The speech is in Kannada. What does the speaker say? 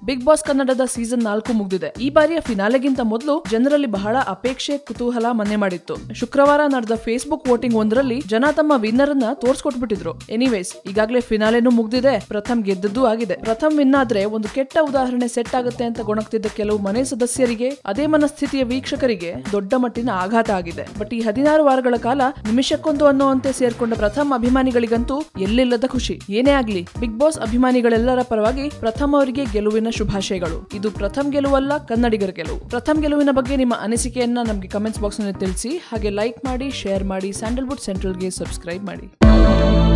ಬಿಗ್ ಬಾಸ್ ಕನ್ನಡದ ಸೀಸನ್ ನಾಲ್ಕು ಮುಗಿದಿದೆ ಈ ಬಾರಿಯ ಫಿನಾಲೆಗಿಂತ ಮೊದಲು ಜನರಲ್ಲಿ ಬಹಳ ಅಪೇಕ್ಷೆ ಕುತೂಹಲ ಮನೆ ಮಾಡಿತ್ತು ಶುಕ್ರವಾರ ನಡೆದ ಫೇಸ್ಬುಕ್ ವೋಟಿಂಗ್ ಒಂದರಲ್ಲಿ ಜನ ತಮ್ಮ ವಿನ್ನರ್ ಅನ್ನ ತೋರ್ಸ್ಕೊಟ್ಬಿಟ್ಟಿದ್ರು ಎನಿವೇಸ್ ಈಗಾಗಲೇ ಫಿನಾಲೆನೂ ಮುಗ್ದಿದೆ ಪ್ರಥಮ್ ಗೆದ್ದದ್ದು ಆಗಿದೆ ಪ್ರಥಮ್ ವಿನ್ ಆದ್ರೆ ಒಂದು ಕೆಟ್ಟ ಉದಾಹರಣೆ ಸೆಟ್ ಆಗುತ್ತೆ ಅಂತ ಗೊಣಗ್ತಿದ್ದ ಕೆಲವು ಮನೆ ಸದಸ್ಯರಿಗೆ ಅದೇ ಮನಸ್ಥಿತಿಯ ವೀಕ್ಷಕರಿಗೆ ದೊಡ್ಡ ಮಟ್ಟಿನ ಆಘಾತ ಆಗಿದೆ ಬಟ್ ಈ ಹದಿನಾರು ವಾರಗಳ ಕಾಲ ನಿಮಿಷಕ್ಕೊಂದು ಅನ್ನುವಂತೆ ಸೇರ್ಕೊಂಡ ಪ್ರಥಮ್ ಅಭಿಮಾನಿಗಳಿಗಂತೂ ಎಲ್ಲಿಲ್ಲದ ಖುಷಿ ಏನೇ ಆಗ್ಲಿ ಬಿಗ್ ಬಾಸ್ ಅಭಿಮಾನಿಗಳೆಲ್ಲರ ಪರವಾಗಿ ಪ್ರಥಮ್ ಅವರಿಗೆ ಗೆಲುವಿನ ಶುಭಾಶಯಗಳು ಇದು ಪ್ರಥಮ್ ಗೆಲುವಲ್ಲ ಕನ್ನಡಿಗರ ಗೆಲುವು ಪ್ರಥಮ್ ಗೆಲುವಿನ ಬಗ್ಗೆ ನಿಮ್ಮ ಅನಿಸಿಕೆಯನ್ನ ನಮಗೆ ಕಮೆಂಟ್ಸ್ ಬಾಕ್ಸ್ ನಲ್ಲಿ ತಿಳಿಸಿ ಹಾಗೆ ಲೈಕ್ ಮಾಡಿ ಶೇರ್ ಮಾಡಿ ಸ್ಯಾಂಡಲ್ವುಡ್ ಸೆಂಟ್ರಲ್ಗೆ ಸಬ್ಸ್ಕ್ರೈಬ್ ಮಾಡಿ